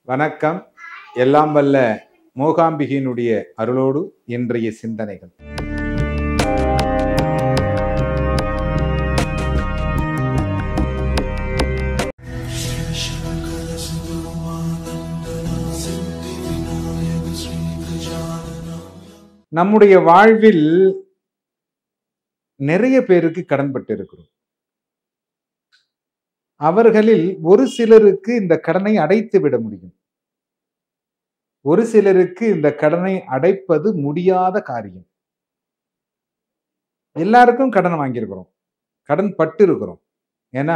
வணக்கம் எல்லாம் வல்ல மூகாம்பிகையினுடைய அருளோடு இன்றைய சிந்தனைகள் நம்முடைய வாழ்வில் நிறைய பேருக்கு கடன்பட்டு இருக்கிறோம் அவர்களில் ஒரு சிலருக்கு இந்த கடனை அடைத்து விட முடியும் ஒரு சிலருக்கு இந்த கடனை அடைப்பது முடியாத காரியம் எல்லாருக்கும் கடன் வாங்கியிருக்கிறோம் கடன் பட்டு இருக்கிறோம் ஏன்னா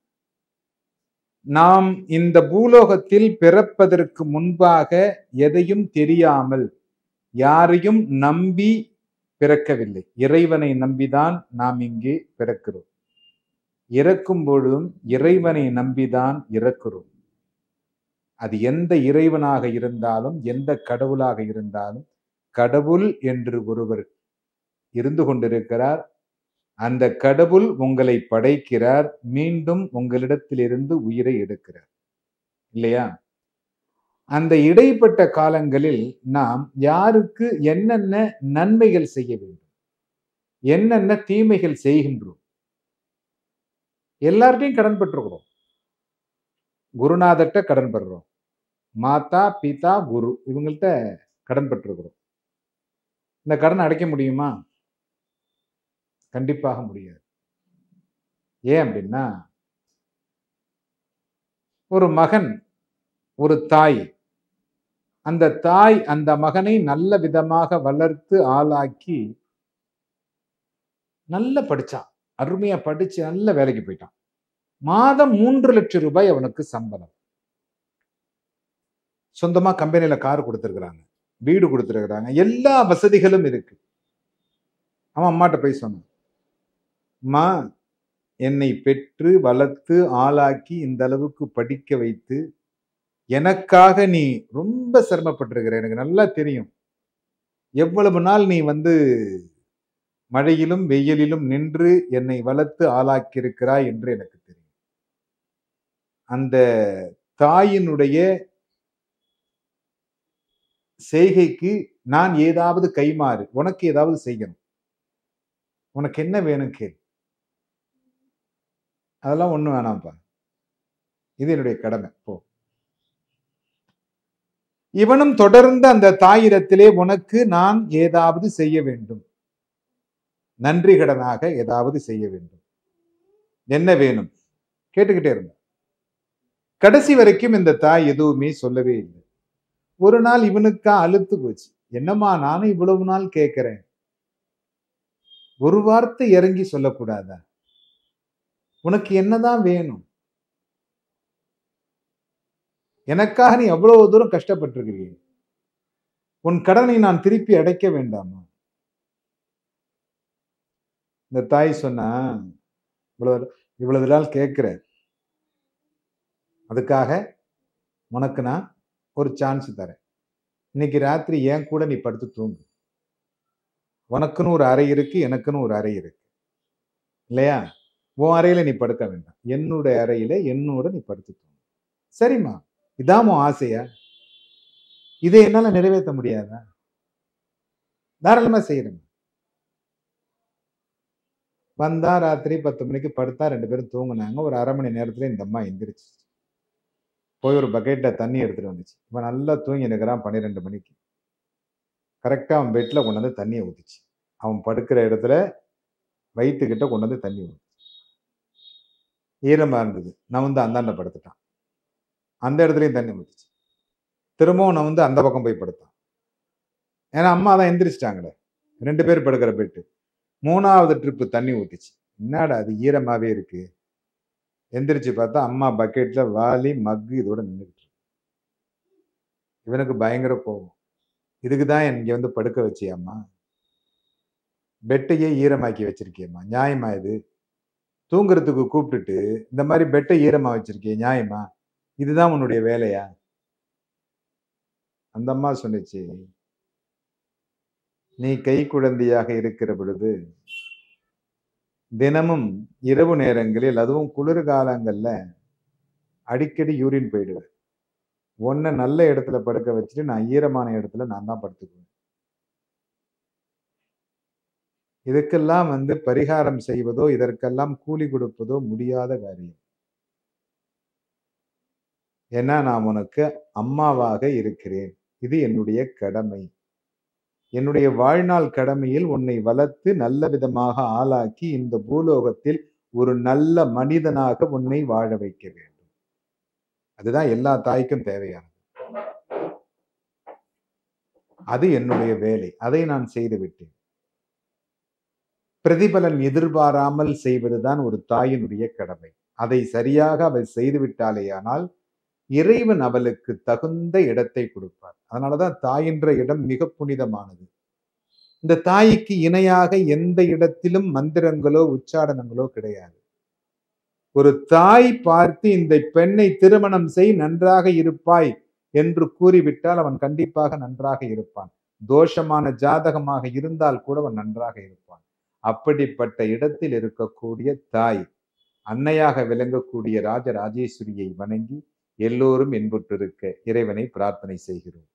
நாம் இந்த பூலோகத்தில் பிறப்பதற்கு முன்பாக எதையும் தெரியாமல் யாரையும் நம்பி பிறக்கவில்லை இறைவனை நம்பிதான் நாம் இங்கே பிறக்கிறோம் இறக்கும் பொழுதும் இறைவனை நம்பிதான் இறக்கிறோம் அது எந்த இறைவனாக இருந்தாலும் எந்த கடவுளாக இருந்தாலும் கடவுள் என்று ஒருவர் இருந்து கொண்டிருக்கிறார் அந்த கடவுள் உங்களை படைக்கிறார் மீண்டும் உங்களிடத்திலிருந்து உயிரை எடுக்கிறார் இல்லையா அந்த இடைப்பட்ட காலங்களில் நாம் யாருக்கு என்னென்ன நன்மைகள் செய்ய வேண்டும் என்னென்ன தீமைகள் செய்கின்றோம் எல்லார்ட்டையும் கடன் பெற்றுக்கிறோம் குருநாதர்கிட்ட கடன் பெறுறோம் மாதா பிதா குரு இவங்கள்ட்ட கடன் பெற்றிருக்கிறோம் இந்த கடன் அடைக்க முடியுமா கண்டிப்பாக முடியாது ஏன் அப்படின்னா ஒரு மகன் ஒரு தாய் அந்த தாய் அந்த மகனை நல்ல விதமாக வளர்த்து ஆளாக்கி நல்ல படிச்சான் அருமையா படிச்சு நல்ல வேலைக்கு போயிட்டான் மாதம் மூன்று லட்சம் ரூபாய் அவனுக்கு சம்பளம் சொந்தமா கம்பெனியில கார் கொடுத்துருக்குறாங்க வீடு கொடுத்துருக்குறாங்க எல்லா வசதிகளும் இருக்கு அவன் அம்மாட்ட போய் சொன்னான் அம்மா என்னை பெற்று வளர்த்து ஆளாக்கி இந்த அளவுக்கு படிக்க வைத்து எனக்காக நீ ரொம்ப சிரமப்பட்டிருக்கிற எனக்கு நல்லா தெரியும் எவ்வளவு நாள் நீ வந்து மழையிலும் வெயிலிலும் நின்று என்னை வளர்த்து ஆளாக்கியிருக்கிறாய் என்று எனக்கு தெரியும் அந்த தாயினுடைய செய்கைக்கு நான் ஏதாவது கைமாறு உனக்கு ஏதாவது செய்யணும் உனக்கு என்ன வேணும் கேள் அதெல்லாம் ஒண்ணும் வேணாம்ப்பா இது என்னுடைய கடமை போ இவனும் தொடர்ந்து அந்த தாயிரத்திலே உனக்கு நான் ஏதாவது செய்ய வேண்டும் நன்றி கடனாக ஏதாவது செய்ய வேண்டும் என்ன வேணும் கேட்டுக்கிட்டே இருந்த கடைசி வரைக்கும் இந்த தாய் எதுவுமே சொல்லவே இல்லை ஒரு நாள் இவனுக்கா அழுத்து போச்சு என்னம்மா நானும் இவ்வளவு நாள் கேட்கிறேன் ஒரு வார்த்தை இறங்கி சொல்லக்கூடாதா உனக்கு என்னதான் வேணும் எனக்காக நீ அவ்வளவு தூரம் கஷ்டப்பட்டிருக்கிறீ உன் கடனை நான் திருப்பி அடைக்க வேண்டாமா இந்த தாய் சொன்னா இவ்வளவு இவ்வளவு நாள் கேட்கிற அதுக்காக உனக்கு நான் ஒரு சான்ஸ் தரேன் இன்னைக்கு ராத்திரி ஏன் கூட நீ படுத்து தூங்கு உனக்குன்னு ஒரு அறை இருக்கு எனக்குன்னு ஒரு அறை இருக்கு இல்லையா உன் அறையில நீ படுக்க வேண்டாம் என்னுடைய அறையில என்னோட நீ படுத்து தூங்கு சரிம்மா இதான் உன் ஆசையா இதை என்னால நிறைவேற்ற முடியாதா தாராளமா செய்யறேன் வந்தா ராத்திரி பத்து மணிக்கு படுத்தா ரெண்டு பேரும் தூங்குனாங்க ஒரு அரை மணி நேரத்துல இந்த அம்மா எந்திரிச்சு போய் ஒரு பக்கெட்ல தண்ணி எடுத்துட்டு வந்துச்சு இவன் நல்லா தூங்கி நிற்கிறான் பன்னிரெண்டு மணிக்கு கரெக்டா அவன் பெட்ல கொண்டு வந்து தண்ணியை ஊத்துச்சு அவன் படுக்கிற இடத்துல வயிற்றுக்கிட்ட கொண்டு வந்து தண்ணி ஊத்துச்சு ஈரமா இருந்தது நான் வந்து அந்தாண்ட படுத்துட்டான் அந்த இடத்துலயும் தண்ணி ஊத்துச்சு திரும்பவும் நான் வந்து அந்த பக்கம் போய் படுத்தான் ஏன்னா அம்மா தான் எந்திரிச்சிட்டாங்களே ரெண்டு பேர் படுக்கிற பெட்டு மூணாவது ட்ரிப்பு தண்ணி ஊத்திச்சு என்னடா அது ஈரமாவே இருக்கு எந்திரிச்சு பார்த்தா அம்மா பக்கெட்ல வாலி மக்கு இதோட நின்றுட்டு இவனுக்கு பயங்கர கோபம் இதுக்கு தான் இங்க வந்து படுக்க வச்சியாம்மா பெட்டையே ஈரமாக்கி வச்சிருக்கியம்மா நியாயமா இது தூங்குறதுக்கு கூப்பிட்டுட்டு இந்த மாதிரி பெட்டை ஈரமா வச்சிருக்கிய நியாயமா இதுதான் உன்னுடைய வேலையா அந்த அம்மா சொன்னிச்சு நீ கை குழந்தையாக இருக்கிற பொழுது தினமும் இரவு நேரங்களில் அதுவும் குளிர்காலங்கள்ல அடிக்கடி யூரின் போயிடுவேன் உன்னை நல்ல இடத்துல படுக்க வச்சுட்டு நான் ஈரமான இடத்துல நான் தான் படுத்துக்குவேன் இதுக்கெல்லாம் வந்து பரிகாரம் செய்வதோ இதற்கெல்லாம் கூலி கொடுப்பதோ முடியாத காரியம் ஏன்னா நான் உனக்கு அம்மாவாக இருக்கிறேன் இது என்னுடைய கடமை என்னுடைய வாழ்நாள் கடமையில் உன்னை வளர்த்து நல்ல விதமாக ஆளாக்கி இந்த பூலோகத்தில் ஒரு நல்ல மனிதனாக உன்னை வாழ வைக்க வேண்டும் அதுதான் எல்லா தாய்க்கும் தேவையானது அது என்னுடைய வேலை அதை நான் செய்து விட்டேன் பிரதிபலன் எதிர்பாராமல் செய்வதுதான் ஒரு தாயினுடைய கடமை அதை சரியாக அவள் செய்து விட்டாலேயானால் இறைவன் அவளுக்கு தகுந்த இடத்தை கொடுப்பார் அதனாலதான் தாயின்ற இடம் மிக புனிதமானது இந்த தாய்க்கு இணையாக எந்த இடத்திலும் மந்திரங்களோ உச்சாடனங்களோ கிடையாது ஒரு தாய் பார்த்து இந்த பெண்ணை திருமணம் செய் நன்றாக இருப்பாய் என்று கூறிவிட்டால் அவன் கண்டிப்பாக நன்றாக இருப்பான் தோஷமான ஜாதகமாக இருந்தால் கூட அவன் நன்றாக இருப்பான் அப்படிப்பட்ட இடத்தில் இருக்கக்கூடிய தாய் அன்னையாக விளங்கக்கூடிய ராஜராஜேஸ்வரியை வணங்கி எல்லோரும் என்புற்றிருக்க இறைவனை பிரார்த்தனை செய்கிறோம்